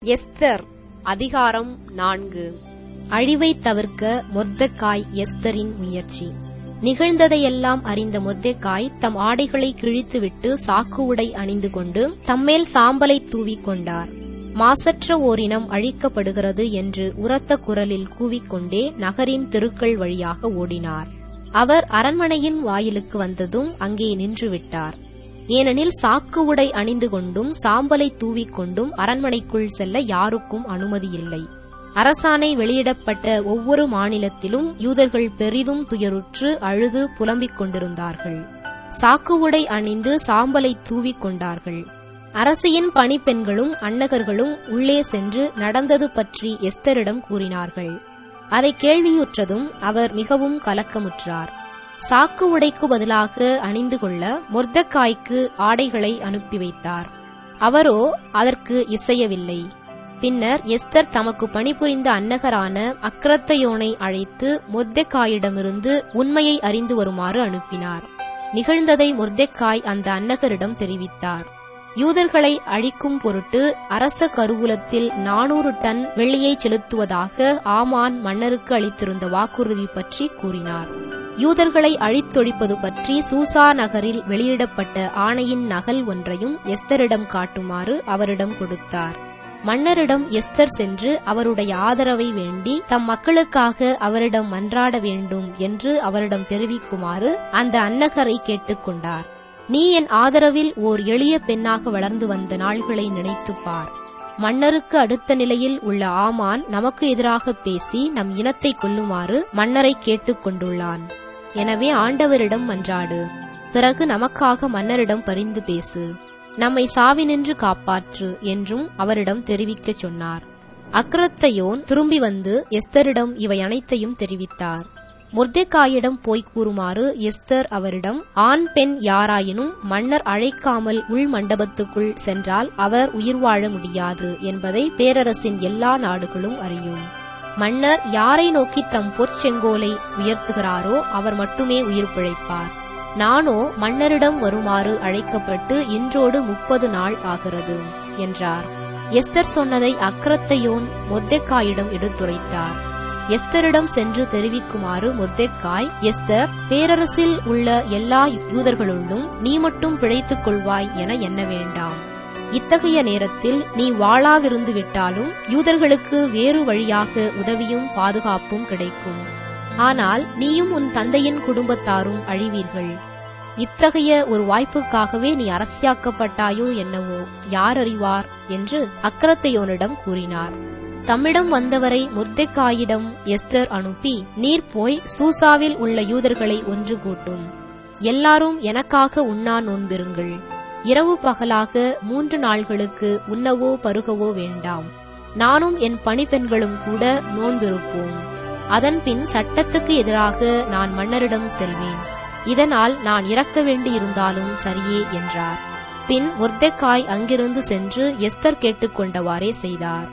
Esther அதிகாரம் நான்கு அழிவை தவிர்க்க மொர்தக்காய் எஸ்தரின் முயற்சி நிகழ்ந்ததையெல்லாம் அறிந்த மொர்தெக்காய் தம் ஆடைகளை கிழித்துவிட்டு சாக்கு உடை அணிந்து கொண்டு தம்மேல் சாம்பலை தூவிக் கொண்டார் மாசற்ற ஓரினம் அழிக்கப்படுகிறது என்று உரத்த குரலில் கூவிக்கொண்டே நகரின் தெருக்கள் வழியாக ஓடினார் அவர் அரண்மனையின் வாயிலுக்கு வந்ததும் அங்கே நின்றுவிட்டார் ஏனெனில் சாக்கு உடை அணிந்து கொண்டும் சாம்பலை தூவிக்கொண்டும் அரண்மனைக்குள் செல்ல யாருக்கும் அனுமதி இல்லை அரசாணை வெளியிடப்பட்ட ஒவ்வொரு மாநிலத்திலும் யூதர்கள் பெரிதும் துயருற்று அழுது புலம்பிக் கொண்டிருந்தார்கள் சாக்கு உடை அணிந்து சாம்பலை தூவிக் கொண்டார்கள் அரசியின் பணிப்பெண்களும் அன்னகர்களும் உள்ளே சென்று நடந்தது பற்றி எஸ்தரிடம் கூறினார்கள் அதை கேள்வியுற்றதும் அவர் மிகவும் கலக்கமுற்றார் சாக்கு உடைக்கு பதிலாக அணிந்து கொள்ள மொர்தக்காய்க்கு ஆடைகளை அனுப்பி வைத்தார் அவரோ அதற்கு இசையவில்லை பின்னர் எஸ்தர் தமக்கு பணிபுரிந்த அன்னகரான அக்ரத்தையோனை அழைத்து மொர்தெக்காயிடமிருந்து உண்மையை அறிந்து வருமாறு அனுப்பினார் நிகழ்ந்ததை மொர்தெக்காய் அந்த அன்னகரிடம் தெரிவித்தார் யூதர்களை அழிக்கும் பொருட்டு அரச கருவூலத்தில் நானூறு டன் வெள்ளியை செலுத்துவதாக ஆமான் மன்னருக்கு அளித்திருந்த வாக்குறுதி பற்றி கூறினார் யூதர்களை அழித்தொழிப்பது பற்றி சூசா நகரில் வெளியிடப்பட்ட ஆணையின் நகல் ஒன்றையும் எஸ்தரிடம் காட்டுமாறு அவரிடம் கொடுத்தார் மன்னரிடம் எஸ்தர் சென்று அவருடைய ஆதரவை வேண்டி தம் மக்களுக்காக அவரிடம் மன்றாட வேண்டும் என்று அவரிடம் தெரிவிக்குமாறு அந்த அன்னகரை கேட்டுக்கொண்டார் நீ என் ஆதரவில் ஓர் எளிய பெண்ணாக வளர்ந்து வந்த நாள்களை நினைத்துப் பார் மன்னருக்கு அடுத்த நிலையில் உள்ள ஆமான் நமக்கு எதிராக பேசி நம் இனத்தை கொல்லுமாறு மன்னரை கேட்டுக் கொண்டுள்ளான் எனவே ஆண்டவரிடம் மன்றாடு பிறகு நமக்காக மன்னரிடம் பரிந்து பேசு நம்மை சாவினின்று காப்பாற்று என்றும் அவரிடம் தெரிவிக்கச் சொன்னார் அக்ரத்தையோன் திரும்பி வந்து எஸ்தரிடம் இவை அனைத்தையும் தெரிவித்தார் மொர்தெக்காயிடம் போய் கூறுமாறு எஸ்தர் அவரிடம் ஆண் பெண் யாராயினும் மன்னர் அழைக்காமல் உள் மண்டபத்துக்குள் சென்றால் அவர் உயிர் வாழ முடியாது என்பதை பேரரசின் எல்லா நாடுகளும் அறியும் மன்னர் யாரை நோக்கி தம் பொற்செங்கோலை உயர்த்துகிறாரோ அவர் மட்டுமே உயிர் பிழைப்பார் நானோ மன்னரிடம் வருமாறு அழைக்கப்பட்டு இன்றோடு முப்பது நாள் ஆகிறது என்றார் எஸ்தர் சொன்னதை அக்ரத்தையோன் மொர்தெக்காயிடம் எடுத்துரைத்தார் எஸ்தரிடம் சென்று தெரிவிக்குமாறு மொர்தெக்காய் எஸ்தர் பேரரசில் உள்ள எல்லா யூதர்களுள்ளும் நீ மட்டும் பிழைத்துக் கொள்வாய் என எண்ண வேண்டாம் இத்தகைய நேரத்தில் நீ வாளாவிருந்து விட்டாலும் யூதர்களுக்கு வேறு வழியாக உதவியும் பாதுகாப்பும் கிடைக்கும் ஆனால் நீயும் உன் தந்தையின் குடும்பத்தாரும் அழிவீர்கள் இத்தகைய ஒரு வாய்ப்புக்காகவே நீ அரசியாக்கப்பட்டாயோ என்னவோ யார் அறிவார் என்று அக்கரத்தையோனிடம் கூறினார் தம்மிடம் வந்தவரை முர்தெக்காயிடம் எஸ்தர் அனுப்பி நீர் போய் சூசாவில் உள்ள யூதர்களை ஒன்று கூட்டும் எல்லாரும் எனக்காக உண்ணா நோன்பிருங்கள் இரவு பகலாக மூன்று நாள்களுக்கு உண்ணவோ பருகவோ வேண்டாம் நானும் என் பணிப்பெண்களும் கூட நோன்பிருப்போம் அதன்பின் சட்டத்துக்கு எதிராக நான் மன்னரிடம் செல்வேன் இதனால் நான் இறக்க வேண்டியிருந்தாலும் சரியே என்றார் பின் மொர்தெக்காய் அங்கிருந்து சென்று எஸ்தர் கேட்டுக்கொண்டவாறே செய்தார்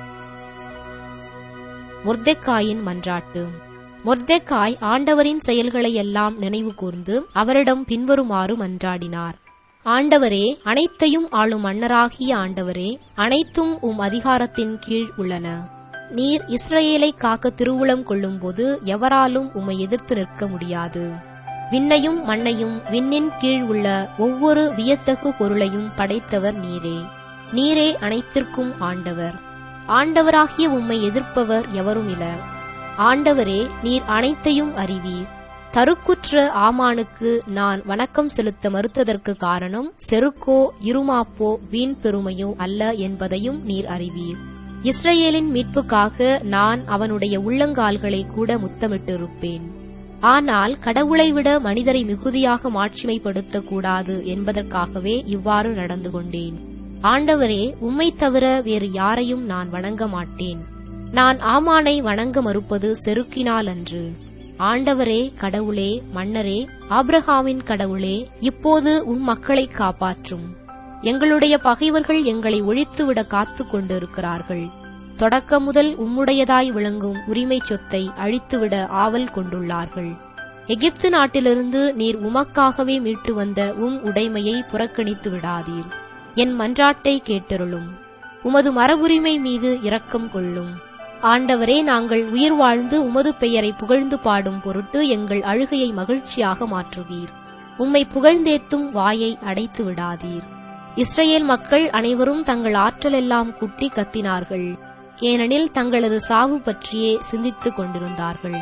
மொர்தெக்காயின் மன்றாட்டு மொர்தெக்காய் ஆண்டவரின் செயல்களை எல்லாம் நினைவு கூர்ந்து அவரிடம் பின்வருமாறு மன்றாடினார் ஆண்டவரே அனைத்தையும் ஆளும் மன்னராகிய ஆண்டவரே அனைத்தும் உம் அதிகாரத்தின் கீழ் உள்ளன நீர் இஸ்ரேலை காக்க திருவுளம் கொள்ளும்போது எவராலும் உம்மை எதிர்த்து நிற்க முடியாது விண்ணையும் மண்ணையும் விண்ணின் கீழ் உள்ள ஒவ்வொரு வியத்தகு பொருளையும் படைத்தவர் நீரே நீரே அனைத்திற்கும் ஆண்டவர் ஆண்டவராகிய உம்மை எதிர்ப்பவர் எவரும் இல ஆண்டவரே நீர் அனைத்தையும் அறிவீர் தருக்குற்ற ஆமானுக்கு நான் வணக்கம் செலுத்த மறுத்ததற்கு காரணம் செருக்கோ இருமாப்போ வீண் பெருமையோ அல்ல என்பதையும் நீர் அறிவீர் இஸ்ரேலின் மீட்புக்காக நான் அவனுடைய உள்ளங்கால்களை கூட முத்தமிட்டிருப்பேன் ஆனால் கடவுளை விட மனிதரை மிகுதியாக மாட்சிமைப்படுத்தக் கூடாது என்பதற்காகவே இவ்வாறு நடந்து கொண்டேன் ஆண்டவரே உம்மை தவிர வேறு யாரையும் நான் வணங்க மாட்டேன் நான் ஆமானை வணங்க மறுப்பது செருக்கினால் அன்று ஆண்டவரே கடவுளே மன்னரே ஆப்ரஹாமின் கடவுளே இப்போது உம் மக்களை காப்பாற்றும் எங்களுடைய பகைவர்கள் எங்களை ஒழித்துவிட காத்து கொண்டிருக்கிறார்கள் தொடக்க முதல் உம்முடையதாய் விளங்கும் உரிமை சொத்தை அழித்துவிட ஆவல் கொண்டுள்ளார்கள் எகிப்து நாட்டிலிருந்து நீர் உமக்காகவே மீட்டு வந்த உம் உடைமையை புறக்கணித்து விடாதீர் என் மன்றாட்டை கேட்டருளும் உமது மரபுரிமை மீது இரக்கம் கொள்ளும் ஆண்டவரே நாங்கள் உயிர் வாழ்ந்து உமது பெயரை புகழ்ந்து பாடும் பொருட்டு எங்கள் அழுகையை மகிழ்ச்சியாக மாற்றுவீர் உம்மை புகழ்ந்தேத்தும் வாயை அடைத்து விடாதீர் இஸ்ரேல் மக்கள் அனைவரும் தங்கள் ஆற்றலெல்லாம் குட்டி கத்தினார்கள் ஏனெனில் தங்களது சாவு பற்றியே சிந்தித்துக் கொண்டிருந்தார்கள்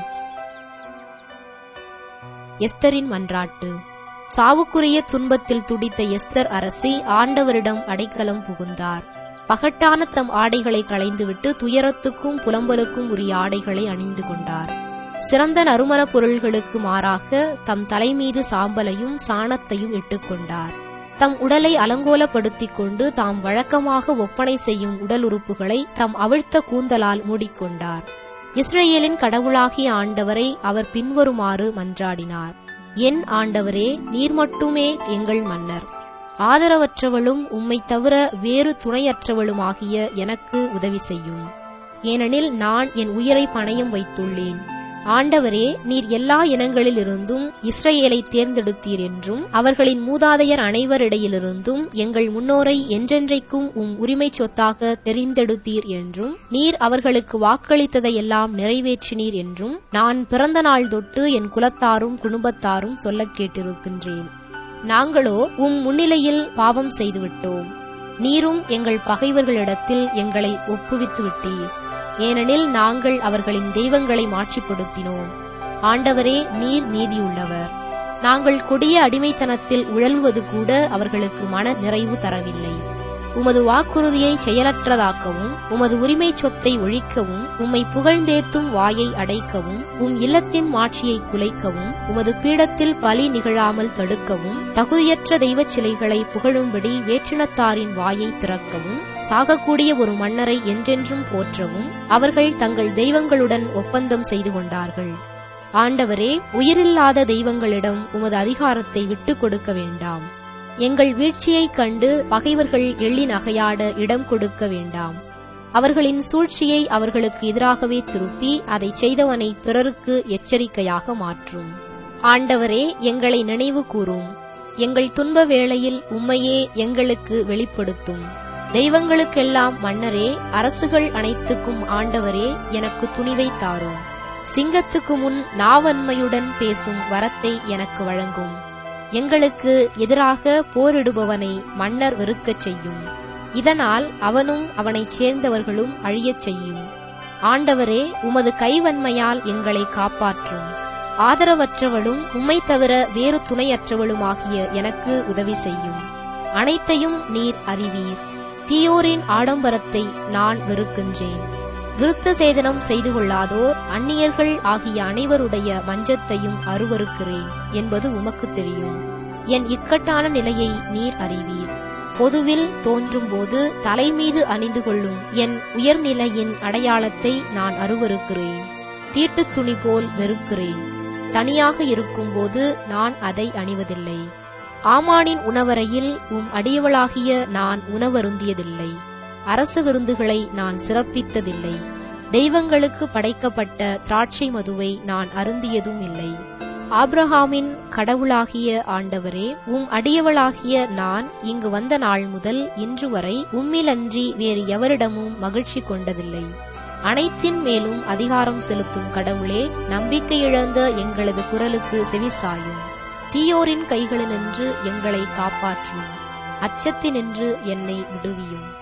எஸ்தரின் மன்றாட்டு சாவுக்குரிய துன்பத்தில் துடித்த எஸ்தர் அரசி ஆண்டவரிடம் அடைக்கலம் புகுந்தார் பகட்டான தம் ஆடைகளை களைந்துவிட்டு துயரத்துக்கும் புலம்பலுக்கும் உரிய ஆடைகளை அணிந்து கொண்டார் சிறந்த நறுமணப் பொருள்களுக்கு மாறாக தம் தலைமீது சாம்பலையும் சாணத்தையும் இட்டுக்கொண்டார் தம் உடலை அலங்கோலப்படுத்திக் கொண்டு தாம் வழக்கமாக ஒப்பனை செய்யும் உடல் உறுப்புகளை தம் அவிழ்த்த கூந்தலால் மூடிக்கொண்டார் இஸ்ரேலின் கடவுளாகிய ஆண்டவரை அவர் பின்வருமாறு மன்றாடினார் என் ஆண்டவரே நீர் மட்டுமே எங்கள் மன்னர் ஆதரவற்றவளும் உம்மை தவிர வேறு துணையற்றவளுமாகிய எனக்கு உதவி செய்யும் ஏனெனில் நான் என் உயிரை பணயம் வைத்துள்ளேன் ஆண்டவரே நீர் எல்லா இனங்களிலிருந்தும் இஸ்ரேலை தேர்ந்தெடுத்தீர் என்றும் அவர்களின் மூதாதையர் அனைவரிடையிலிருந்தும் எங்கள் முன்னோரை என்றென்றைக்கும் உம் உரிமை சொத்தாக தெரிந்தெடுத்தீர் என்றும் நீர் அவர்களுக்கு வாக்களித்ததையெல்லாம் நிறைவேற்றினீர் என்றும் நான் பிறந்த நாள் தொட்டு என் குலத்தாரும் குடும்பத்தாரும் சொல்லக் கேட்டிருக்கின்றேன் நாங்களோ உம் முன்னிலையில் பாவம் செய்துவிட்டோம் நீரும் எங்கள் பகைவர்களிடத்தில் எங்களை ஒப்புவித்து விட்டீர் ஏனெனில் நாங்கள் அவர்களின் தெய்வங்களை மாட்சிப்படுத்தினோம் ஆண்டவரே நீர் நீதியுள்ளவர் நாங்கள் கொடிய அடிமைத்தனத்தில் உழல்வது கூட அவர்களுக்கு மன நிறைவு தரவில்லை உமது வாக்குறுதியை செயலற்றதாக்கவும் உமது உரிமை சொத்தை ஒழிக்கவும் உம்மை புகழ்ந்தேத்தும் வாயை அடைக்கவும் உம் இல்லத்தின் மாட்சியை குலைக்கவும் உமது பீடத்தில் பலி நிகழாமல் தடுக்கவும் தகுதியற்ற தெய்வச் சிலைகளை புகழும்படி வேற்றினத்தாரின் வாயை திறக்கவும் சாகக்கூடிய ஒரு மன்னரை என்றென்றும் போற்றவும் அவர்கள் தங்கள் தெய்வங்களுடன் ஒப்பந்தம் செய்து கொண்டார்கள் ஆண்டவரே உயிரில்லாத தெய்வங்களிடம் உமது அதிகாரத்தை விட்டுக் கொடுக்க வேண்டாம் எங்கள் வீழ்ச்சியைக் கண்டு பகைவர்கள் எள்ளி நகையாட இடம் கொடுக்க வேண்டாம் அவர்களின் சூழ்ச்சியை அவர்களுக்கு எதிராகவே திருப்பி அதைச் செய்தவனை பிறருக்கு எச்சரிக்கையாக மாற்றும் ஆண்டவரே எங்களை நினைவு கூறும் எங்கள் துன்ப வேளையில் உம்மையே எங்களுக்கு வெளிப்படுத்தும் தெய்வங்களுக்கெல்லாம் மன்னரே அரசுகள் அனைத்துக்கும் ஆண்டவரே எனக்கு துணிவை தாரும் சிங்கத்துக்கு முன் நாவன்மையுடன் பேசும் வரத்தை எனக்கு வழங்கும் எங்களுக்கு எதிராக போரிடுபவனை மன்னர் வெறுக்கச் செய்யும் இதனால் அவனும் அவனைச் சேர்ந்தவர்களும் அழியச் செய்யும் ஆண்டவரே உமது கைவன்மையால் எங்களை காப்பாற்றும் ஆதரவற்றவளும் உம்மை தவிர வேறு துணையற்றவளுமாகிய எனக்கு உதவி செய்யும் அனைத்தையும் நீர் அறிவீர் தீயோரின் ஆடம்பரத்தை நான் வெறுக்கின்றேன் விருத்த சேதனம் செய்து கொள்ளாதோர் அந்நியர்கள் ஆகிய அனைவருடைய மஞ்சத்தையும் அருவருக்கிறேன் என்பது உமக்கு தெரியும் என் இக்கட்டான நிலையை நீர் அறிவீர் பொதுவில் தோன்றும்போது தலைமீது அணிந்து கொள்ளும் என் உயர்நிலையின் அடையாளத்தை நான் அருவருக்கிறேன் தீட்டுத் துணி போல் வெறுக்கிறேன் தனியாக இருக்கும்போது நான் அதை அணிவதில்லை ஆமானின் உணவறையில் உம் அடியவளாகிய நான் உணவருந்தியதில்லை அரச விருந்துகளை நான் சிறப்பித்ததில்லை தெய்வங்களுக்கு படைக்கப்பட்ட திராட்சை மதுவை நான் அருந்தியதும் இல்லை ஆப்ரஹாமின் கடவுளாகிய ஆண்டவரே உம் அடியவளாகிய நான் இங்கு வந்த நாள் முதல் இன்று வரை உம்மிலன்றி வேறு எவரிடமும் மகிழ்ச்சி கொண்டதில்லை அனைத்தின் மேலும் அதிகாரம் செலுத்தும் கடவுளே நம்பிக்கை இழந்த எங்களது குரலுக்கு செவிசாயும் தீயோரின் கைகளினின்று எங்களை காப்பாற்றும் அச்சத்தினின்று என்னை விடுவியும்